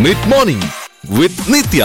Mid morning with Nithya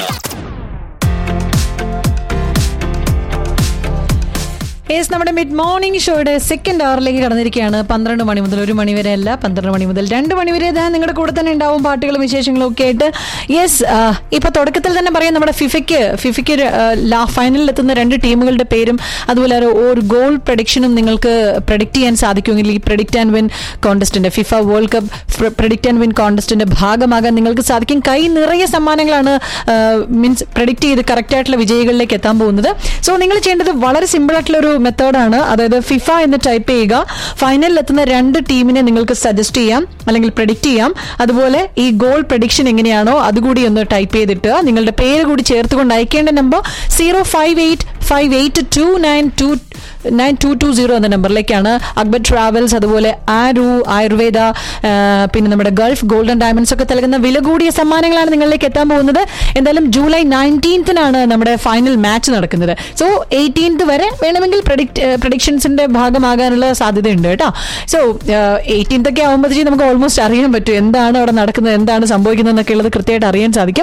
yes നമ്മുടെ mid morning ഷോയുടെ second അവറിലേക്ക് കടന്നിരിക്കുകയാണ് പന്ത്രണ്ട് മണി മുതൽ ഒരു മണി വരെ അല്ല പന്ത്രണ്ട് മണി മുതൽ രണ്ട് മണി വരെ ഇതാ നിങ്ങളുടെ കൂടെ തന്നെ ഉണ്ടാവും പാട്ടുകളും വിശേഷങ്ങളും ഒക്കെ ആയിട്ട് യെസ് ഇപ്പൊ തുടക്കത്തിൽ തന്നെ പറയാം നമ്മുടെ ഫിഫയ്ക്ക് ഫിഫയ്ക്ക് ഫൈനലിൽ എത്തുന്ന രണ്ട് ടീമുകളുടെ പേരും അതുപോലെ ഒരു- ഒരു ഗോൾ പ്രഡിക്ഷനും നിങ്ങൾക്ക് പ്രഡിക്റ്റ് ചെയ്യാൻ സാധിക്കുമെങ്കിൽ ഈ പ്രഡിക്റ്റ് ആൻഡ് വിൻ കോൺടെസ്റ്റിന്റെ FIFA world cup predict and win കോൺടെസ്റ്റിന്റെ ഭാഗമാകാൻ നിങ്ങൾക്ക് സാധിക്കും കൈ നിറയെ സമ്മാനങ്ങളാണ് മീൻസ് പ്രഡിക്റ്റ് ചെയ്ത് കറക്റ്റ് ആയിട്ടുള്ള വിജയികളിലേക്ക് എത്താൻ പോകുന്നത് സോ നിങ്ങൾ ചെയ്യേണ്ടത് വളരെ സിമ്പിൾ ആയിട്ടുള്ള ഒരു മെത്തേഡാണ് അതായത് ഫിഫ എന്ന് ടൈപ്പ് ചെയ്യുക ഫൈനലിൽ എത്തുന്ന രണ്ട് ടീമിനെ നിങ്ങൾക്ക് സജസ്റ്റ് ചെയ്യാം അല്ലെങ്കിൽ പ്രഡിക്റ്റ് ചെയ്യാം അതുപോലെ ഈ ഗോൾ പ്രഡിക്ഷൻ എങ്ങനെയാണോ അതുകൂടി ഒന്ന് ടൈപ്പ് ചെയ്തിട്ട് നിങ്ങളുടെ പേര് കൂടി ചേർത്തുകൊണ്ട് അയക്കേണ്ട number zero five eight five eight two nine two nine two two zero എന്ന നമ്പറിലേക്കാണ് അക്ബർ ട്രാവൽസ് അതുപോലെ ആരു ആയുർവേദ ആ, പിന്നെ നമ്മുടെ ഗൾഫ് ഗോൾഡൻ ഡയമണ്ട്സ് ഒക്കെ നൽകുന്ന വില കൂടിയ സമ്മാനങ്ങളാണ് നിങ്ങളിലേക്ക് എത്താൻ പോകുന്നത് എന്തായാലും ജൂലൈ നയൻറ്റീൻത്തിനാണ് നമ്മുടെ ഫൈനൽ മാച്ച് നടക്കുന്നത് സോ എയ്റ്റീൻത്ത് വരെ വേണമെങ്കിൽ പ്രഡിക്ട് പ്രഡിക്ഷൻസിന്റെ ഭാഗമാകാനുള്ള സാധ്യതയുണ്ട് കേട്ടോ സോ എയ്റ്റീൻത്ത് ഒക്കെ ആകുമ്പോഴത്തേക്കും നമുക്ക് ഓൾമോസ്റ്റ് അറിയാൻ പറ്റും എന്താണ് അവിടെ നടക്കുന്നത് എന്താണ് സംഭവിക്കുന്നത് എന്നൊക്കെ ഉള്ളത് കൃത്യമായിട്ട് അറിയാൻ സാധിക്കും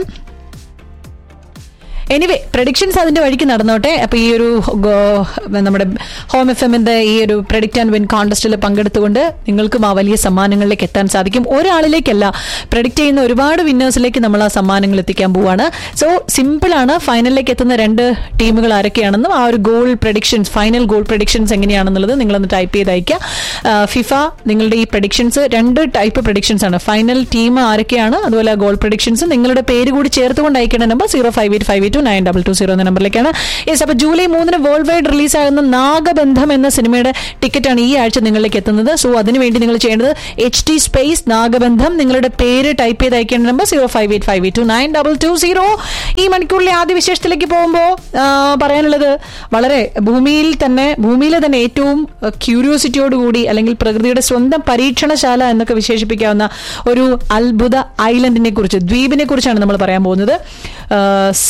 എനിവേ പ്രഡിക്ഷൻസ് അതിന്റെ വഴിക്ക് നടന്നോട്ടെ അപ്പൊ ഈ ഒരു ഗോ- നമ്മുടെ ഹോം എഫ് എമ്മിന്റെ ഈ ഒരു പ്രഡിക്റ്റ് ആൻഡ് വിൻ കോൺടെസ്റ്റിൽ പങ്കെടുത്തുകൊണ്ട് നിങ്ങൾക്കും ആ വലിയ സമ്മാനങ്ങളിലേക്ക് എത്താൻ സാധിക്കും ഒരാളിലേക്കല്ല പ്രഡിക്റ്റ് ചെയ്യുന്ന ഒരുപാട് വിന്നേഴ്സിലേക്ക് നമ്മൾ ആ സമ്മാനങ്ങൾ എത്തിക്കാൻ പോവാണ് സോ സിമ്പിൾ ആണ് ഫൈനലിലേക്ക് എത്തുന്ന രണ്ട് ടീമുകൾ ആരൊക്കെയാണെന്നും ആ ഒരു goal predictions final goal predictions എങ്ങനെയാണെന്നുള്ളത് നിങ്ങളൊന്ന് ടൈപ്പ് ചെയ്ത് അയക്കുക ആ, ഫിഫ നിങ്ങളുടെ ഈ പ്രഡിക്ഷൻസ് രണ്ട് ടൈപ്പ് പ്രഡിക്ഷൻസ് ആണ് ഫൈനൽ ടീം ആരൊക്കെയാണ് അതുപോലെ ഗോൾ പ്രഡിക്ഷൻസ് നിങ്ങളുടെ പേര് കൂടി ചേർത്തുകൊണ്ട് അയക്കേണ്ട number zero five eight five eight two nine double two zero എന്ന നമ്പറിലേക്കാണ് യെസ് അപ്പോൾ ജൂലൈ മൂന്നിന് വേൾഡ് വൈഡ് റിലീസാകുന്ന നാഗബന്ധം എന്ന സിനിമയുടെ ടിക്കറ്റാണ് ഈ ആഴ്ച നിങ്ങളിലേക്ക് എത്തുന്നത് സോ അതിനുവേണ്ടി നിങ്ങൾ ചെയ്യേണ്ടത് എച്ച് ടി സ്പേസ് നാഗബന്ധം നിങ്ങളുടെ പേര് ടൈപ്പ് ചെയ്ത് അയക്കേണ്ട number zero five eight five eight two nine double two zero ഈ മണിക്കൂറിലെ ആദ്യ വിശേഷത്തിലേക്ക് പോകുമ്പോൾ പറയാനുള്ളത് വളരെ ഭൂമിയിൽ തന്നെ ഭൂമിയിലെ തന്നെ ഏറ്റവും ക്യൂരിയോസിറ്റിയോടുകൂടി അല്ലെങ്കിൽ പ്രകൃതിയുടെ സ്വന്തം പരീക്ഷണശാല എന്നൊക്കെ വിശേഷിപ്പിക്കാവുന്ന ഒരു അത്ഭുത ഐലൻഡിനെ കുറിച്ച് ദ്വീപിനെ കുറിച്ചാണ് നമ്മൾ പറയാൻ പോകുന്നത് ആ, സ്-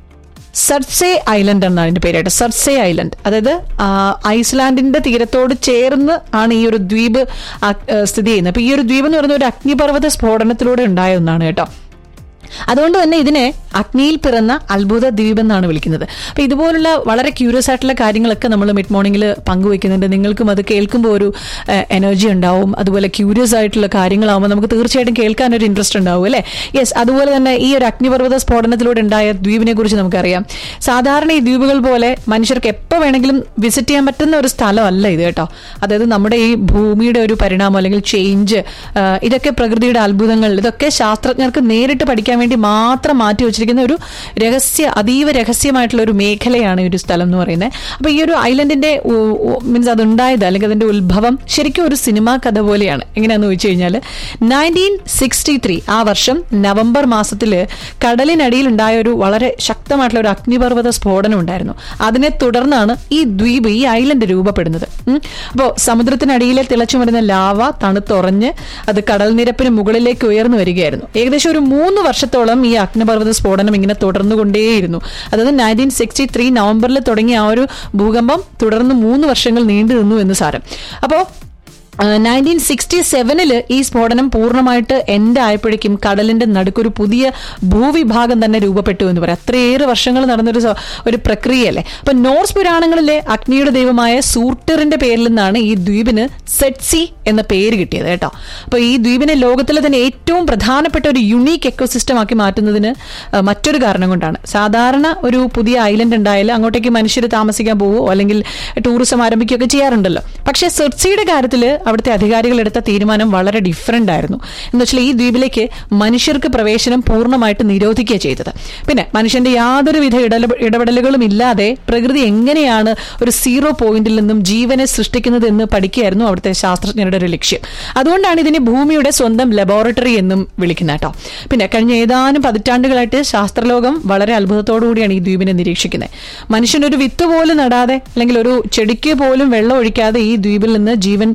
സർസെ ഐലൻഡ് എന്നാണ് അതിന്റെ പേരായിട്ട് സർസെ ഐലൻഡ് അതായത് ആ, ഐസ്ലാൻഡിന്റെ തീരത്തോട് ചേർന്ന് ആണ് ഈ ഒരു ദ്വീപ് ആ, ആ, സ്ഥിതി ചെയ്യുന്നത് അപ്പൊ ഈ ഒരു ദ്വീപ് എന്ന് പറയുന്നത് ഒരു അഗ്നിപർവ്വത സ്ഫോടനത്തിലൂടെ ഉണ്ടായ ഒന്നാണ് കേട്ടോ അതുകൊണ്ട് തന്നെ ഇതിനെ അഗ്നിയിൽ പിറന്ന അത്ഭുത ദ്വീപ് എന്നാണ് വിളിക്കുന്നത് അപ്പൊ ഇതുപോലുള്ള വളരെ ക്യൂരിയസ് ആയിട്ടുള്ള കാര്യങ്ങളൊക്കെ നമ്മൾ മിഡ് മോർണിംഗിൽ പങ്കുവെക്കുന്നുണ്ട് നിങ്ങൾക്കും അത് കേൾക്കുമ്പോൾ ഒരു എനർജി ഉണ്ടാവും അതുപോലെ ക്യൂരിയസ് ആയിട്ടുള്ള കാര്യങ്ങളാവുമ്പോൾ നമുക്ക് തീർച്ചയായിട്ടും കേൾക്കാൻ ഒരു ഇൻട്രസ്റ്റ് ഉണ്ടാവും അല്ലേ യെസ് അതുപോലെ തന്നെ ഈ ഒരു അഗ്നിപർവ്വത സ്ഫോടനത്തിലൂടെ ഉണ്ടായ ദ്വീപിനെ കുറിച്ച് നമുക്കറിയാം സാധാരണ ഈ ദ്വീപുകൾ പോലെ മനുഷ്യർക്ക് എപ്പോൾ വേണമെങ്കിലും വിസിറ്റ് ചെയ്യാൻ പറ്റുന്ന ഒരു സ്ഥലമല്ല ഇത് കേട്ടോ അതായത് നമ്മുടെ ഈ ഭൂമിയുടെ ഒരു പരിണാമം അല്ലെങ്കിൽ ചേഞ്ച് ഇതൊക്കെ പ്രകൃതിയുടെ അത്ഭുതങ്ങൾ ഇതൊക്കെ ശാസ്ത്രജ്ഞർക്ക് നേരിട്ട് പഠിക്കാൻ വേണ്ടി മാത്രം മാറ്റി വെച്ചിരിക്കുന്ന ഒരു രഹസ്യ അതീവ രഹസ്യമായിട്ടുള്ള ഒരു മേഖലയാണ് ഈ ഒരു സ്ഥലം എന്ന് പറയുന്നത് അപ്പൊ ഈ ഒരു ഐലൻഡിന്റെ മീൻസ് അതുണ്ടായത് അല്ലെങ്കിൽ അതിന്റെ ഉത്ഭവം ശരിക്കും ഒരു സിനിമാ കഥ പോലെയാണ് എങ്ങനെയാന്ന് ചോദിച്ചു കഴിഞ്ഞാൽ നയൻറ്റീൻ സിക്സ്റ്റി ത്രീ ആ വർഷം നവംബർ മാസത്തില് കടലിനടിയിൽ ഉണ്ടായ ഒരു വളരെ ശക്തമായിട്ടുള്ള ഒരു അഗ്നിപർവ്വത സ്ഫോടനം ഉണ്ടായിരുന്നു അതിനെ തുടർന്നാണ് ഈ ദ്വീപ് ഈ ഐലൻഡ് രൂപപ്പെടുന്നത് അപ്പോൾ സമുദ്രത്തിനടിയിലെ തിളച്ചു വരുന്ന ലാവ തണുത്തുറഞ്ഞ് അത് കടൽ നിരപ്പിന് മുകളിലേക്ക് ഉയർന്നു വരികയായിരുന്നു ഏകദേശം ഒരു മൂന്ന് വർഷത്തോളം ഈ അഗ്നിപർവ്വത സ്ഫോടനം ഇങ്ങനെ തുടർന്നുകൊണ്ടേയിരുന്നു അതായത് നയൻറ്റീൻ സിക്സ്റ്റി ത്രീ നവംബറിൽ തുടങ്ങിയ ആ ഒരു ഭൂകമ്പം തുടർന്ന് മൂന്ന് വർഷങ്ങൾ നീണ്ടു നിന്നു എന്ന് സാരം അപ്പോൾ നയൻറ്റീൻ സിക്സ്റ്റി സെവനില് ഈ സ്ഫോടനം പൂർണ്ണമായിട്ട് എൻഡ് ആയപ്പോഴേക്കും കടലിന്റെ നടുക്കൊരു പുതിയ ഭൂവിഭാഗം തന്നെ രൂപപ്പെട്ടു എന്ന് പറയാം അത്രയേറെ വർഷങ്ങൾ നടന്നൊരു സ- ഒരു പ്രക്രിയയല്ലേ അപ്പൊ നോർസ് പുരാണങ്ങളിലെ അഗ്നിയുടെ ദൈവമായ സൂർട്ടറിന്റെ പേരിൽ നിന്നാണ് ഈ ദ്വീപിന് സെറ്റ്സി എന്ന പേര് കിട്ടിയത് കേട്ടോ അപ്പൊ ഈ ദ്വീപിനെ ലോകത്തിലെ തന്നെ ഏറ്റവും പ്രധാനപ്പെട്ട ഒരു യുണീക്ക് എക്കോസിസ്റ്റം ആക്കി മാറ്റുന്നതിന് ആ, മറ്റൊരു കാരണം കൊണ്ടാണ് സാധാരണ ഒരു പുതിയ ഐലൻഡ് ഉണ്ടായാൽ അങ്ങോട്ടേക്ക് മനുഷ്യർ താമസിക്കാൻ പോവോ അല്ലെങ്കിൽ ടൂറിസം ആരംഭിക്കുകയൊക്കെ ചെയ്യാറുണ്ടല്ലോ പക്ഷേ സെർസിയുടെ കാര്യത്തിൽ അവിടുത്തെ അധികാരികൾ എടുത്ത തീരുമാനം വളരെ ഡിഫറെന്റ് ആയിരുന്നു എന്ന് വെച്ചാൽ ഈ ദ്വീപിലേക്ക് മനുഷ്യർക്ക് പ്രവേശനം പൂർണ്ണമായിട്ട് നിരോധിക്കുക ചെയ്തത് പിന്നെ മനുഷ്യന്റെ യാതൊരുവിധ ഇടല- ഇടപെടലുകളും ഇല്ലാതെ പ്രകൃതി എങ്ങനെയാണ് ഒരു സീറോ പോയിന്റിൽ നിന്നും ജീവനെ സൃഷ്ടിക്കുന്നത് എന്ന് പഠിക്കുകയായിരുന്നു അവിടുത്തെ ശാസ്ത്രജ്ഞരുടെ ഒരു ലക്ഷ്യം അതുകൊണ്ടാണ് ഇതിനെ ഭൂമിയുടെ സ്വന്തം ലബോറട്ടറി എന്നും വിളിക്കുന്നത് കേട്ടോ പിന്നെ കഴിഞ്ഞ ഏതാനും പതിറ്റാണ്ടുകളായിട്ട് ശാസ്ത്രലോകം വളരെ അത്ഭുതത്തോടു കൂടിയാണ് ഈ ദ്വീപിനെ നിരീക്ഷിക്കുന്നത് മനുഷ്യനൊരു വിത്ത് പോലും നടാതെ അല്ലെങ്കിൽ ഒരു ചെടിക്ക് പോലും വെള്ളം ഒഴിക്കാതെ ഈ ദ്വീപിൽ നിന്ന് ജീവൻ ആ,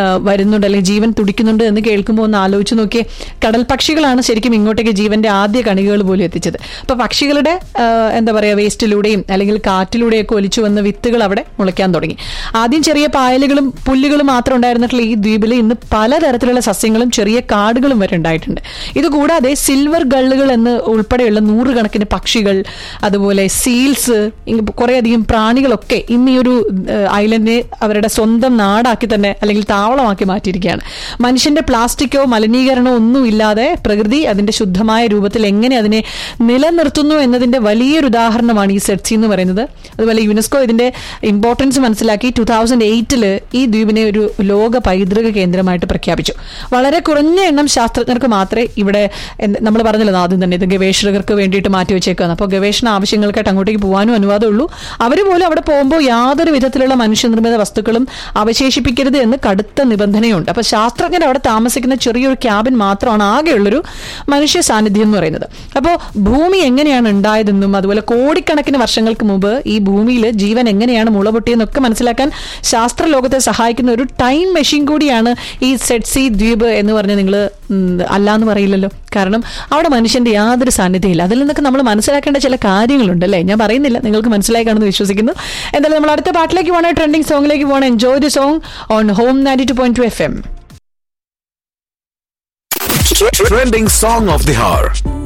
വരുന്നുണ്ട് അല്ലെങ്കിൽ ജീവൻ തുടിക്കുന്നുണ്ട് എന്ന് കേൾക്കുമ്പോൾ ഒന്ന് ആലോചിച്ച് നോക്കിയേ കടൽ പക്ഷികളാണ് ശരിക്കും ഇങ്ങോട്ടേക്ക് ജീവന്റെ ആദ്യ കണികകൾ പോലും എത്തിച്ചത് അപ്പൊ പക്ഷികളുടെ ആ, എന്താ പറയാ വേസ്റ്റിലൂടെയും അല്ലെങ്കിൽ കാറ്റിലൂടെയൊക്കെ ഒലിച്ചു വന്ന വിത്തുകൾ അവിടെ മുളയ്ക്കാൻ തുടങ്ങി ആദ്യം ചെറിയ പായലുകളും പുല്ലുകളും മാത്രം ഉണ്ടായിരുന്നിട്ടുള്ള ഈ ദ്വീപിൽ ഇന്ന് പലതരത്തിലുള്ള സസ്യങ്ങളും ചെറിയ കാടുകളും വരെ ഉണ്ടായിട്ടുണ്ട് ഇതുകൂടാതെ സിൽവർ ഗള്ളുകൾ എന്ന് ഉൾപ്പെടെയുള്ള നൂറുകണക്കിന് പക്ഷികൾ അതുപോലെ സീൽസ് കുറേയധികം പ്രാണികളൊക്കെ ഇന്ന് ഈ ഒരു ഐലൻഡിനെ അവരുടെ സ്വന്തം നാടാക്കി തന്നെ അല്ലെങ്കിൽ താവളമാക്കി മാറ്റിയിരിക്കുകയാണ് മനുഷ്യന്റെ പ്ലാസ്റ്റിക്കോ മലിനീകരണമോ ഒന്നും ഇല്ലാതെ പ്രകൃതി അതിന്റെ ശുദ്ധമായ രൂപത്തിൽ എങ്ങനെ അതിനെ നിലനിർത്തുന്നു എന്നതിന്റെ വലിയൊരു ഉദാഹരണമാണ് ഈ സെറ്റ്സി എന്ന് പറയുന്നത് അതുപോലെ യുനെസ്കോ ഇതിന്റെ ഇമ്പോർട്ടൻസ് മനസ്സിലാക്കി ടൂ തൗസൻഡ് എയ്റ്റില് ഈ ദ്വീപിനെ ഒരു ലോക പൈതൃക കേന്ദ്രമായിട്ട് പ്രഖ്യാപിച്ചു വളരെ കുറഞ്ഞ എണ്ണം ശാസ്ത്രജ്ഞർക്ക് മാത്രമേ ഇവിടെ നമ്മൾ പറഞ്ഞല്ലോ ആദ്യം തന്നെ ഇത് ഗവേഷകർക്ക് വേണ്ടിയിട്ട് മാറ്റി വെച്ചേക്കാണ് അപ്പോൾ ഗവേഷണ ആവശ്യങ്ങൾക്കായിട്ട് അങ്ങോട്ടേക്ക് പോകാനും അനുവാദമുള്ളൂ അവർ പോലും അവിടെ പോകുമ്പോൾ യാതൊരു വിധത്തിലുള്ള മനുഷ്യനിർമ്മിത വസ്തുക്കളും അവശേഷിപ്പിക്കരുത് എന്ന് കടുത്ത നിബന്ധനയുണ്ട് അപ്പോൾ ശാസ്ത്രജ്ഞർ അവിടെ താമസിക്കുന്ന ചെറിയൊരു ക്യാബിൻ മാത്രമാണ് ആകെയുള്ളൊരു മനുഷ്യ സാന്നിധ്യം എന്ന് പറയുന്നത് അപ്പോൾ ഭൂമി എങ്ങനെയാണ് ഉണ്ടായതെന്നും അതുപോലെ കോടിക്കണക്കിന് വർഷങ്ങൾക്ക് മുമ്പ് ഈ ഭൂമിയിൽ ജീവൻ എങ്ങനെയാണ് മുളപൊട്ടിയെന്നൊക്കെ മനസ്സിലാക്കാൻ ശാസ്ത്ര ലോകത്തെ സഹായിക്കുന്ന ഒരു ടൈം മെഷീൻ കൂടിയാണ് ഈ സെറ്റ്സി ദ്വീപ് എന്ന് പറഞ്ഞ് നിങ്ങൾ അല്ലാന്ന് പറയില്ലല്ലോ കാരണം അവിടെ മനുഷ്യന്റെ യാതൊരു സാന്നിധ്യമില്ല അതിൽ നിന്നൊക്കെ നമ്മൾ മനസ്സിലാക്കേണ്ട ചില കാര്യങ്ങളുണ്ട് അല്ലേ ഞാൻ പറയുന്നില്ല നിങ്ങൾക്ക് മനസ്സിലായി കാണുമെന്ന് വിശ്വസിക്കുന്നു എന്തായാലും നമ്മൾ അടുത്ത പാട്ടിലേക്ക് പോകണേ ട്രെൻഡിങ് സോങ്ങിലേക്ക് പോകണം enjoy the song on home ninety two point two F M Trending song of the hour.